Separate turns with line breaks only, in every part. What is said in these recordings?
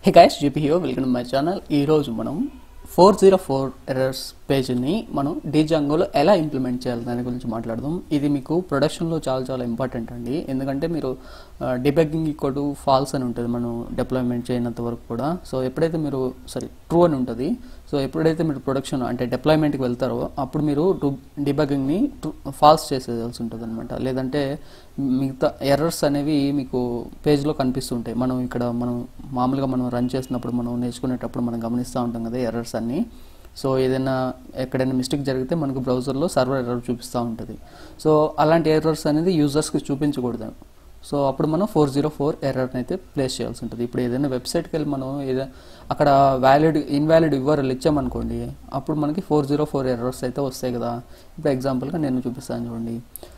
hey guys GP here welcome to my channel ఈరోజు మనం four zero four errors పేజ్ని మనం డీజాంగోలో ఎలా ఇంప్లిమెంట్ చేయాలి దాని గురించి మాట్లాడదాం ఇది మీకు ప్రొడక్షన్లో చాలా చాలా ఇంపార్టెంట్ అండి ఎందుకంటే మీరు డిబెగ్గింగ్ ఈక్వల్ టు ఫాల్స్ అని ఉంటుంది మనం డిప్లాయ్మెంట్ చేయనంత వరకు కూడా సో ఎప్పుడైతే మీరు సారీ ట్రూ అని ఉంటుంది సో ఎప్పుడైతే మీరు ప్రొడక్షన్ అంటే డిప్లాయ్మెంట్కి వెళ్తారో అప్పుడు మీరు డిబగ్గింగ్ని ఫాల్స్ చేసేయాల్సి ఉంటుంది అనమాట లేదంటే మిగతా ఎర్రర్స్ అనేవి మీకు పేజ్లో కనిపిస్తుంటాయి మనం ఇక్కడ మనం మామూలుగా మనం రన్ చేసినప్పుడు మనం నేర్చుకునేటప్పుడు మనం గమనిస్తూ ఉంటాం కదా ఎర్రర్స్ అన్నీ సో ఏదైనా ఎక్కడైనా మిస్టేక్ జరిగితే మనకు బ్రౌజర్లో సర్వర్ ఎర్రర్ చూపిస్తూ ఉంటుంది సో అలాంటి ఎర్రర్స్ అనేది యూజర్స్కి చూపించకూడదు సో అప్పుడు మనం ఫోర్ జీరో ఫోర్ ఎర్రర్ని అయితే ప్లేస్ చేయాల్సి ఉంటుంది ఇప్పుడు ఏదైనా వెబ్సైట్కి వెళ్ళి మనం ఏదైనా అక్కడ వ్యాలిడ్ ఇన్వాలిడ్ యూఆర్ఎల్ ఇచ్చామనుకోండి అప్పుడు మనకి ఫోర్ జీరో ఫోర్ ఎర్రర్స్ అయితే వస్తాయి కదా ఇప్పుడు ఎగ్జాంపుల్గా నేను చూపిస్తాను చూడండి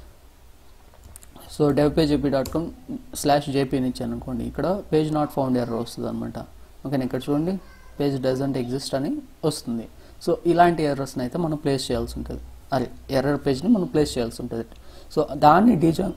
సో డెవపేజేపీ డాట్ కామ్ స్లాష్ జేపీని ఇచ్చాను అనుకోండి ఇక్కడ పేజ్ నాట్ ఫౌండ్ ఎర్రర్ వస్తుంది అనమాట ఓకేనా ఇక్కడ చూడండి పేజ్ డజంట్ ఎగ్జిస్ట్ అని వస్తుంది సో ఇలాంటి ఎర్రర్స్ని అయితే మనం ప్లేస్ చేయాల్సి ఉంటుంది అదే ఎర్రర్ పేజ్ని మనం ప్లేస్ చేయాల్సి ఉంటుంది సో దాన్ని డిజాన్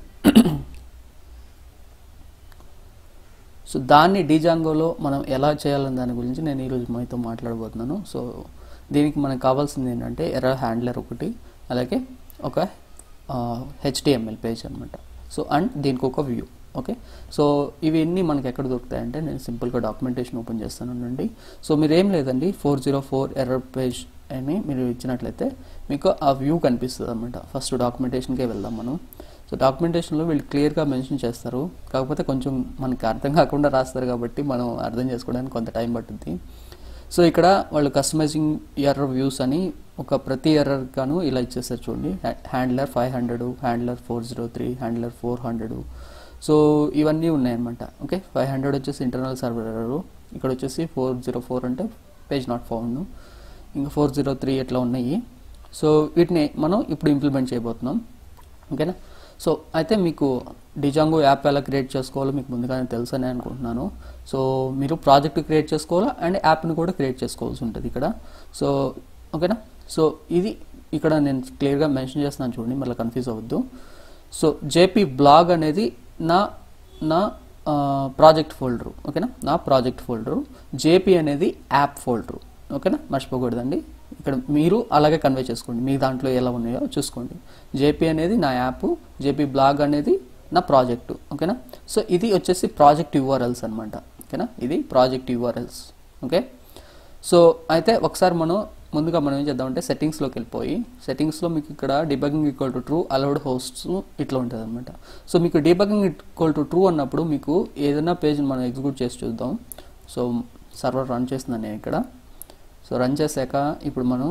సో దాన్ని డీజాంగోలో మనం ఎలా చేయాలని దాని గురించి నేను ఈరోజు మీతో మాట్లాడబోతున్నాను సో దీనికి మనకు కావాల్సింది ఏంటంటే ఎర్రర్ హ్యాండ్లర్ ఒకటి అలాగే ఒక హెచ్డిఎంఎల్ పేజ్ అనమాట సో అండ్ దీనికి ఒక వ్యూ ఓకే సో ఇవన్నీ మనకి ఎక్కడ దొరుకుతాయంటే నేను సింపుల్గా డాక్యుమెంటేషన్ ఓపెన్ చేస్తానండి సో మీరు ఏం లేదండి four zero four error page అని మీరు ఇచ్చినట్లయితే మీకు ఆ వ్యూ కనిపిస్తుంది అనమాట ఫస్ట్ డాక్యుమెంటేషన్కే వెళ్దాం మనం సో డాక్యుమెంటేషన్లో వీళ్ళు క్లియర్గా మెన్షన్ చేస్తారు కాకపోతే కొంచెం మనకి అర్థం కాకుండా రాస్తారు కాబట్టి మనం అర్థం చేసుకోవడానికి కొంత టైం పట్టుద్ది సో ఇక్కడ వాళ్ళు కస్టమైజింగ్ ఎర్రర్ వ్యూస్ అని ఒక ప్రతి ఎర్రర్ గాను ఇలా ఇచ్చేస్తారు చూడండి handler five hundred handler four zero three handler four hundred so ఇవన్నీ ఉన్నాయన్నమాట ఓకే ఫైవ్ హండ్రెడ్ వచ్చేసి ఇంటర్నల్ సర్వర్ ఎర్రర్ ఇక్కడ వచ్చేసి ఫోర్ జీరో ఫోర్ అంటే పేజ్ నాట్ ఫౌండ్ ఇంకా ఫోర్ జీరో త్రీ ఎట్లా ఉన్నాయి సో వీటిని మనం ఇప్పుడు ఇంప్లిమెంట్ చేయబోతున్నాం ఓకేనా సో అయితే మీకు డిజాంగో యాప్ ఎలా క్రియేట్ చేసుకోవాలో మీకు ముందుగానే తెలుసు అని అనుకుంటున్నాను సో మీరు ప్రాజెక్ట్ క్రియేట్ చేసుకోవాలా అండ్ యాప్ని కూడా క్రియేట్ చేసుకోవాల్సి ఉంటుంది ఇక్కడ సో ఓకేనా సో ఇది ఇక్కడ నేను క్లియర్గా మెన్షన్ చేస్తున్నాను చూడండి మళ్ళీ కన్ఫ్యూజ్ అవ్వద్దు సో జేపీ బ్లాగ్ అనేది నా నా ప్రాజెక్ట్ ఫోల్డరు ఓకేనా నా ప్రాజెక్ట్ ఫోల్డరు జేపీ అనేది యాప్ ఫోల్డరు ఓకేనా మర్చిపోకూడదండి ఇక్కడ మీరు అలాగే కన్వే చేసుకోండి మీ దాంట్లో ఎలా ఉన్నాయో చూసుకోండి జేపీ అనేది నా యాప్ జేపీ బ్లాగ్ అనేది నా ప్రాజెక్టు ఓకేనా సో ఇది వచ్చేసి ప్రాజెక్ట్ యూఆర్ఎల్స్ అనమాట ఓకేనా ఇది ప్రాజెక్ట్ యూఆర్ఎల్స్ ఓకే సో అయితే ఒకసారి మనం ముందుగా మనం ఏం చేద్దామంటే సెట్టింగ్స్లోకి వెళ్ళిపోయి సెట్టింగ్స్లో మీకు ఇక్కడ debugging equal to true allowed hosts ఇట్లా ఉంటుంది అనమాట సో మీకు డిబగింగ్ ఈక్వల్ టు ట్రూ అన్నప్పుడు మీకు ఏదైనా పేజ్ని మనం ఎగ్జిక్యూట్ చేసి చూద్దాం సో సర్వర్ రన్ చేస్తున్నాను నేను ఇక్కడ సో రన్ చేశాక ఇప్పుడు మనం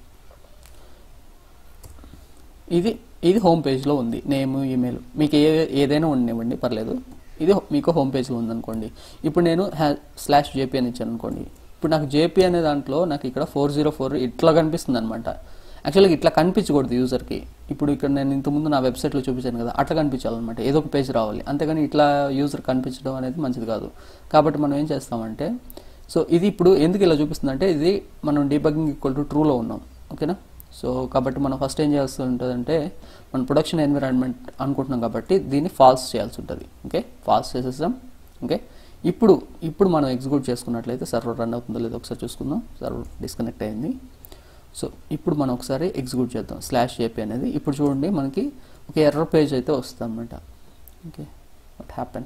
ఇది ఇది హోమ్ పేజ్లో ఉంది నేమ్ ఈమెయిల్ మీకు ఏ ఏదైనా ఉండనివ్వండి పర్లేదు ఇది మీకు హోమ్ పేజ్లో ఉందనుకోండి ఇప్పుడు నేను హ్యా స్లాష్ జేపీ అని ఇచ్చాను అనుకోండి ఇప్పుడు నాకు జేపీ అనే దాంట్లో నాకు ఇక్కడ ఫోర్ జీరో ఫోర్ ఇట్లా కనిపిస్తుంది అనమాట యాక్చువల్గా ఇట్లా కనిపించకూడదు యూజర్కి ఇప్పుడు ఇక్కడ నేను ఇంతకుముందు నా వెబ్సైట్లో చూపించాను కదా అట్లా కనిపించాలన్నమాట ఏదో ఒక పేజ్ రావాలి అంతేగాని ఇట్లా యూజర్ కనిపించడం అనేది మంచిది కాదు కాబట్టి మనం ఏం చేస్తామంటే సో ఇది ఇప్పుడు ఎందుకు ఇలా చూపిస్తుందంటే ఇది మనం డీబగింగ్ ఈక్వల్ టు ట్రూలో ఉన్నాం ఓకేనా సో కాబట్టి మనం ఫస్ట్ ఏం చేయాల్సి ఉంటుందంటే మన ప్రొడక్షన్ ఎన్విరాన్మెంట్ అనుకుంటున్నాం కాబట్టి దీన్ని ఫాల్స్ చేయాల్సి ఉంటుంది ఓకే ఫాల్స్ చేసేసాం ఓకే ఇప్పుడు ఇప్పుడు మనం ఎగ్జిక్యూట్ చేసుకున్నట్లయితే సర్వర్ రన్ అవుతుందో లేదో ఒకసారి చూసుకుందాం సర్వర్ డిస్కనెక్ట్ అయింది సో ఇప్పుడు మనం ఒకసారి ఎగ్జిక్యూట్ చేద్దాం స్లాష్ ఏపీ అనేది ఇప్పుడు చూడండి మనకి ఒక ఎర్ర పేజ్ అయితే వస్తుంది అనమాట ఓకే వాట్ హ్యాపెన్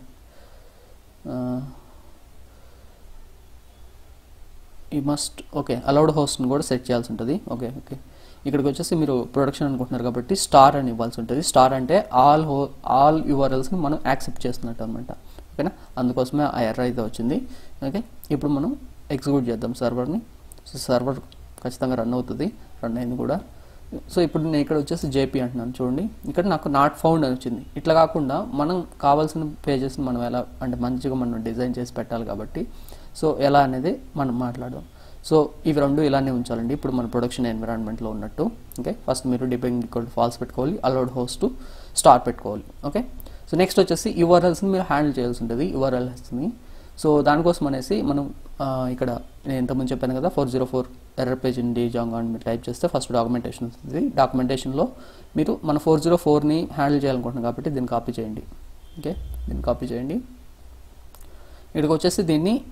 ఈ మస్ట్ ఓకే అలౌడ్ హోస్ట్ని కూడా సెట్ చేయాల్సి ఉంటుంది ఓకే ఓకే ఇక్కడికి వచ్చేసి మీరు ప్రొడక్షన్ అనుకుంటున్నారు కాబట్టి స్టార్ అని ఇవ్వాల్సి ఉంటుంది స్టార్ అంటే ఆల్ హో ఆల్ యూఆర్ఎల్స్ని మనం యాక్సెప్ట్ చేస్తున్నట్టు అనమాట ఓకేనా అందుకోసమే ఆ ఎర్ర అయితే వచ్చింది ఓకే ఇప్పుడు మనం ఎగ్జిక్యూట్ చేద్దాం సర్వర్ని సో సర్వర్ ఖచ్చితంగా రన్ అవుతుంది రన్ అయింది కూడా సో ఇప్పుడు నేను ఇక్కడ వచ్చేసి జేపీ అంటున్నాను చూడండి ఇక్కడ నాకు నాట్ ఫౌండ్ అని వచ్చింది ఇట్లా కాకుండా మనం కావాల్సిన పేజెస్ని మనం ఎలా అంటే మంచిగా మనం డిజైన్ చేసి పెట్టాలి కాబట్టి సో ఎలా అనేది మనం మాట్లాడదాం సో ఇవి రెండు ఇలానే ఉంచాలండి ఇప్పుడు మన ప్రొడక్షన్ ఎన్విరాన్మెంట్లో ఉన్నట్టు ఓకే ఫస్ట్ మీరు డిపెండ్ ఈక్వల్ ఫాల్స్ పెట్టుకోవాలి అలౌడ్ హోస్ట్ స్టార్ పెట్టుకోవాలి ఓకే సో నెక్స్ట్ వచ్చేసి యూఆర్ఎల్స్ని మీరు హ్యాండిల్ చేయాల్సి ఉంటుంది యూఆర్ఎల్స్ని సో దానికోసం అనేసి మనం ఇక్కడ నేను ఇంతకుముందు చెప్పాను కదా four zero four error page in Django అని మీరు టైప్ చేస్తే ఫస్ట్ డాక్యుమెంటేషన్ వస్తుంది డాక్యుమెంటేషన్లో మీరు మన ఫోర్ జీరో ఫోర్ని హ్యాండిల్ చేయాలనుకుంటున్నాం కాబట్టి దీన్ని కాపీ చేయండి ఓకే దీన్ని కాపీ చేయండి ఇక్కడికి వచ్చేసి దీన్ని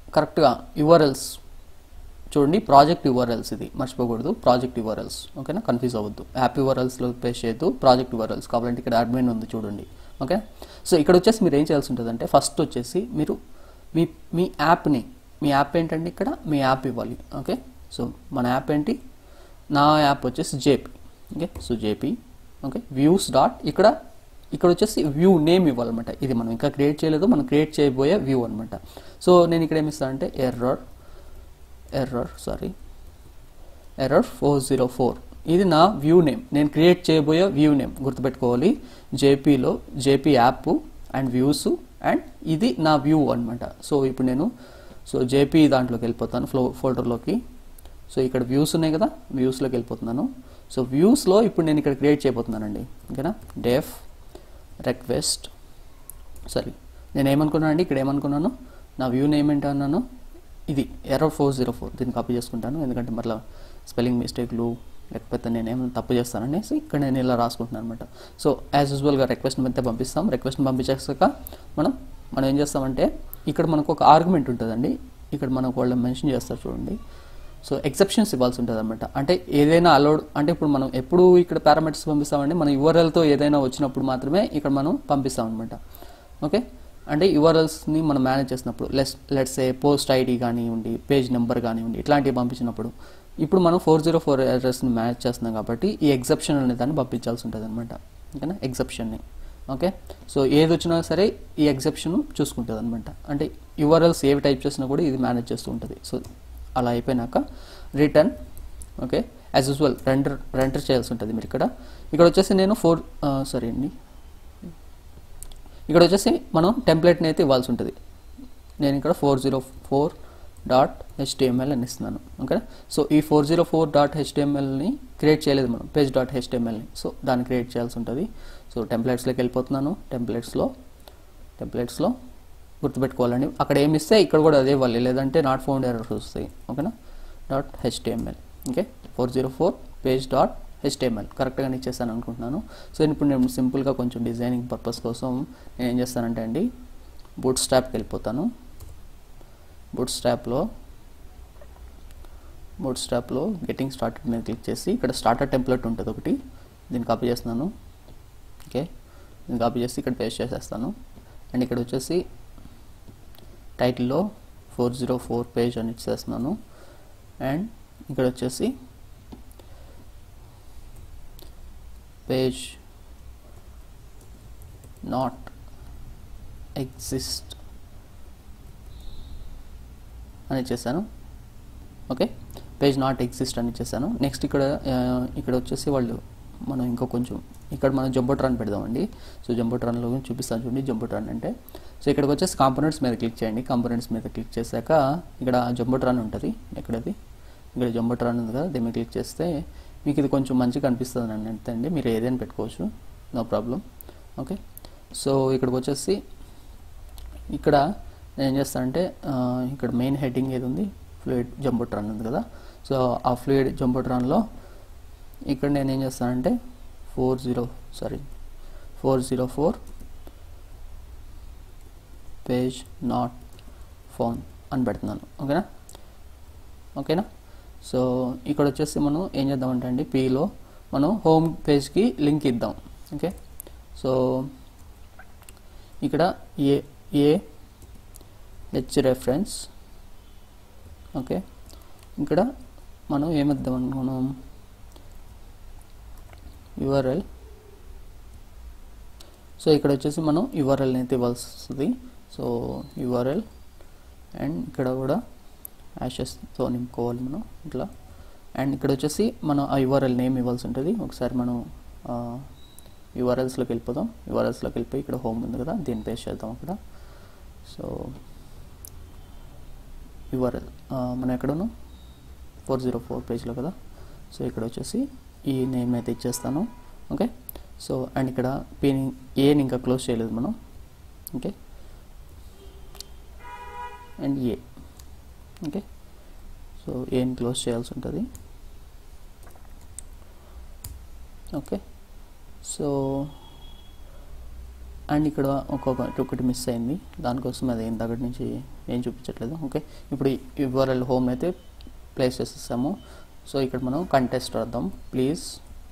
కరెక్ట్గా యువరల్స్ చూడండి ప్రాజెక్ట్ యువరల్స్ ఇది మర్చిపోకూడదు ప్రాజెక్ట్ యువరల్స్ ఓకేనా కన్ఫ్యూజ్ అవ్వద్దు యాప్ యువరల్స్లో పేస్ట్ చేయొద్దు ప్రాజెక్ట్ యువరల్స్ కాబట్టి ఇక్కడ అడ్మిన్ ఉంది చూడండి ఓకే సో ఇక్కడ వచ్చేసి మీరు ఏం చేయాల్సి ఉంటుందంటే ఫస్ట్ వచ్చేసి మీరు మీ మీ యాప్ని మీ యాప్ ఏంటండి ఇక్కడ మీ యాప్ ఇవ్వాలి ఓకే సో మన యాప్ ఏంటి నా యాప్ వచ్చేసి JP okay so JP okay views dot ఇక్కడ ఇక్కడ వచ్చేసి వ్యూ నేమ్ ఇవ్వాలన్నమాట ఇది మనం ఇంకా క్రియేట్ చేయలేదు మనం క్రియేట్ చేయబోయే వ్యూ అనమాట సో నేను ఇక్కడ ఏమి ఇస్తానంటే error error sorry error four zero four ఇది నా వ్యూ నేమ్ నేను క్రియేట్ చేయబోయే వ్యూ నేమ్ గుర్తుపెట్టుకోవాలి జేపీలో JP app and views and ఇది నా వ్యూ అనమాట సో ఇప్పుడు నేను సో జేపీ దాంట్లోకి వెళ్ళిపోతాను ఫ్లో ఫోల్డర్లోకి సో ఇక్కడ వ్యూస్ ఉన్నాయి కదా వ్యూస్లోకి వెళ్ళిపోతున్నాను సో వ్యూస్లో ఇప్పుడు నేను ఇక్కడ క్రియేట్ చేయబోతున్నానండి ఓకేనా డెఫ్ రిక్వెస్ట్ సారీ నేను ఏమనుకున్నాను అండి ఇక్కడ ఏమనుకున్నాను నా వ్యూ నేమ్ ఏంటన్నాను ఇది ఎర్రో ఫోర్ జీరో ఫోర్ దీన్ని కాపీ చేసుకుంటాను ఎందుకంటే మరలా స్పెల్లింగ్ మిస్టేక్లు లేకపోతే నేను ఏమైనా తప్పు చేస్తాననేసి ఇక్కడ నేను ఇలా రాసుకుంటున్నాను అనమాట సో యాజ్ యూజువల్గా రిక్వెస్ట్ అయితే పంపిస్తాం రిక్వెస్ట్ పంపించాక మనం మనం ఏం చేస్తామంటే ఇక్కడ మనకు ఒక ఆర్గ్యుమెంట్ ఉంటుందండి ఇక్కడ మనకు వాళ్ళు మెన్షన్ చేస్తారు చూడండి సో ఎక్సెప్షన్స్ ఇవ్వాల్సి ఉంటుంది అనమాట అంటే ఏదైనా అలౌడ్ అంటే ఇప్పుడు మనం ఎప్పుడు ఇక్కడ పారామీటర్స్ పంపిస్తామండి మన యూఆర్ఎల్తో ఏదైనా వచ్చినప్పుడు మాత్రమే ఇక్కడ మనం పంపిస్తాం అనమాట ఓకే అంటే యూఆర్ఎల్స్ని మనం మేనేజ్ చేసినప్పుడు less let's a post ID కానివ్వండి పేజ్ నెంబర్ కానివ్వండి ఇట్లాంటివి పంపించినప్పుడు ఇప్పుడు మనం ఫోర్ జీరో ఫోర్ అడ్రస్ని మేనేజ్ చేస్తున్నాం కాబట్టి ఈ ఎగ్జెప్షన్ అనే దాన్ని పంపించాల్సి ఉంటుంది అనమాట ఓకేనా ఎగ్జెప్షన్ని ఓకే సో ఏది వచ్చినా సరే ఈ ఎగ్జెప్షన్ చూసుకుంటుంది అనమాట అంటే యూఆర్ఎల్స్ ఏవి టైప్ చేసినా కూడా ఇది మేనేజ్ చేస్తూ ఉంటుంది సో అలా అయిపోయినాక return okay as usual render render చేయాల్సి ఉంటుంది మీరు ఇక్కడ ఇక్కడ వచ్చేసి నేను ఫోర్ సారీ అండి ఇక్కడ వచ్చేసి మనం టెంప్లెట్ని అయితే ఇవ్వాల్సి ఉంటుంది నేను ఇక్కడ four zero four dot HTML అని ఇస్తున్నాను ఓకే సో ఈ ఫోర్ జీరో ఫోర్ డాట్ హెచ్టిఎంఎల్ని క్రియేట్ చేయలేదు మనం పేజ్ డాట్ హెచ్టిఎంఎల్ని సో దాన్ని క్రియేట్ చేయాల్సి ఉంటుంది సో టెంప్లెట్స్లోకి వెళ్ళిపోతున్నాను టెంప్లెట్స్లో టెంప్లెట్స్లో గుర్తుపెట్టుకోవాలండి అక్కడ ఏమి ఇస్తే ఇక్కడ కూడా అదే ఇవ్వాలి లేదంటే నాట్ ఫౌండ్ ఎర్రర్స్ వస్తాయి ఓకేనా dot HTML okay four zero four page dot HTML కరెక్ట్గా ఇచ్చేస్తాను అనుకుంటున్నాను సో ఇప్పుడు నేను సింపుల్గా కొంచెం డిజైనింగ్ పర్పస్ కోసం నేను ఏం చేస్తానంటే అండి బూట్ స్టాప్కి వెళ్ళిపోతాను బూట్ స్టాప్లో బూట్ స్టాప్లో గెటింగ్ స్టార్టెడ్ మీద క్లిక్ చేసి ఇక్కడ స్టార్టర్ టెంప్లెట్ ఉంటుంది ఒకటి దీన్ని కాపీ చేస్తున్నాను ఓకే దీన్ని కాపీ చేసి ఇక్కడ పేస్ట్ చేసేస్తాను అండ్ ఇక్కడ వచ్చేసి టైటిల్లో ఫోర్ జీరో ఫోర్ పేజ్ అని ఇచ్చేస్తున్నాను అండ్ ఇక్కడ వచ్చేసి పేజ్ నాట్ ఎగ్జిస్ట్ అని ఇచ్చేసాను ఓకే పేజ్ నాట్ ఎగ్జిస్ట్ అని ఇచ్చేసాను నెక్స్ట్ ఇక్కడ ఆ, ఇక్కడ వచ్చేసి వాళ్ళు మనం ఇంకో కొంచెం ఇక్కడ మనం జంబోట్రాన్ పెడదామండి సో జంబోట్రాన్లో చూపిస్తాను చూడండి జంబోట్రాన్ అంటే సో ఇక్కడికి వచ్చేసి కాంపోనెంట్స్ మీద క్లిక్ చేయండి కాంపోనెంట్స్ మీద క్లిక్ చేశాక ఇక్కడ జంబోట్రాన్ ఉంటుంది ఎక్కడది ఇక్కడ జంబోట్రాన్ ఉంది కదా దీని మీద క్లిక్ చేస్తే మీకు ఇది కొంచెం మంచిగా అనిపిస్తుంది అని అంతే అండి మీరు ఏదైనా పెట్టుకోవచ్చు నో ప్రాబ్లం ఓకే సో ఇక్కడికి వచ్చేసి ఇక్కడ నేను ఏం చేస్తానంటే ఆ, ఇక్కడ మెయిన్ హెడ్డింగ్ ఏది ఉంది ఫ్లూయిడ్ జంబోట్రాన్ ఉంది కదా సో ఆ ఫ్లూయిడ్ జంబోట్రాన్లో ఇక్కడ నేను ఏం చేస్తానంటే four zero sorry four zero four page not found అని పెడుతున్నాను ఓకేనా ఓకేనా సో ఇక్కడ వచ్చేసి మనం ఏం చేద్దామంటే అండి పీలో మనం హోమ్ పేజ్కి లింక్ ఇద్దాం ఓకే సో ఇక్కడ a a h reference okay ఇక్కడ మనం ఏమిద్దాం అనుకున్నాం యుఆర్ఎల్ సో ఇక్కడ వచ్చేసి మనం యుఆర్ఎల్ని అయితే ఇవ్వాల్సి వస్తుంది సో యుఆర్ఎల్ అండ్ ఇక్కడ కూడా యాషెస్తో నింపుకోవాలి మనం ఇట్లా అండ్ ఇక్కడ వచ్చేసి మనం ఆ యుఆర్ఎల్ నేమ్ ఇవ్వాల్సి ఉంటుంది ఒకసారి మనం యుఆర్ఎల్స్లోకి వెళ్ళిపోదాం యుఆర్ఎల్స్లోకి వెళ్ళిపోయి ఇక్కడ హోమ్ ఉంది కదా దీన్ని పేస్ట్ చేద్దాం అక్కడ సో యుఆర్ఎల్ మనం ఎక్కడను ఫోర్ జీరో ఫోర్ పేజ్లో కదా సో ఇక్కడ వచ్చేసి ఈ నేమ్ అయితే ఇచ్చేస్తాను ఓకే సో అండ్ ఇక్కడ పీని ఏని ఇంకా క్లోజ్ చేయలేదు మనం okay and a okay so ఏని క్లోజ్ చేయాల్సి ఉంటుంది ఓకే సో అండ్ ఇక్కడ ఒక్కొక్క ఒకటి మిస్ అయింది దానికోసం అది ఏం దగ్గర నుంచి ఏం చూపించట్లేదు ఓకే ఇప్పుడు యువరల్ హోమ్ అయితే ప్లేస్ చేసేసాము సో ఇక్కడ మనం కంటెస్ట్ రాద్దాం ప్లీజ్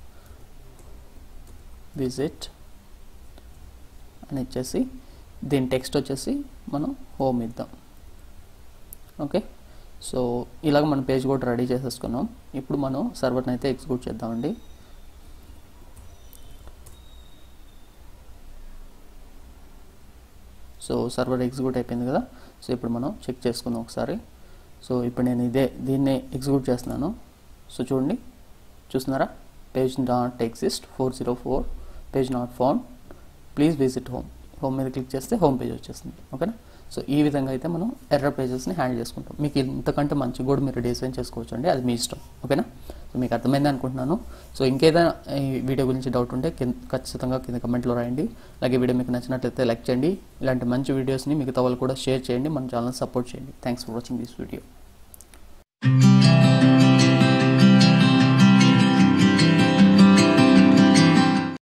విజిట్ అని ఇచ్చేసి దీని టెక్స్ట్ వచ్చేసి మనం హోమ్ ఇద్దాం ఓకే సో ఇలాగ మన పేజ్ కూడా రెడీ చేసేసుకున్నాం ఇప్పుడు మనం సర్వర్ని అయితే ఎగ్జిక్యూట్ చేద్దామండి సో సర్వర్ ఎగ్జిక్యూట్ అయిపోయింది కదా సో ఇప్పుడు మనం చెక్ చేసుకుందాం ఒకసారి సో ఇప్పుడు నేను ఇదే దీన్నే ఎగ్జిక్యూట్ చేస్తున్నాను సో చూడండి చూస్తున్నారా page not exist four zero four page not found please visit home home మీద క్లిక్ చేస్తే హోమ్ పేజ్ వచ్చేస్తుంది ఓకేనా సో ఈ విధంగా అయితే మనం ఎర్ర పేజెస్ని హ్యాండిల్ చేసుకుంటాం మీకు ఇంతకంటే మంచి కూడా మీరు డిజైన్ చేసుకోవచ్చు అండి అది మీ ఇష్టం ఓకేనా సో మీకు అర్థమైంది అనుకుంటున్నాను సో ఇంకేదైనా ఈ వీడియో గురించి డౌట్ ఉంటే కింద ఖచ్చితంగా కింద కమెంట్లో రాయండి అలాగే వీడియో మీకు నచ్చినట్లయితే లైక్ చేయండి ఇలాంటి మంచి వీడియోస్ని మిగతా వాళ్ళు కూడా షేర్ చేయండి మన ఛానల్ సపోర్ట్ చేయండి thanks for watching this video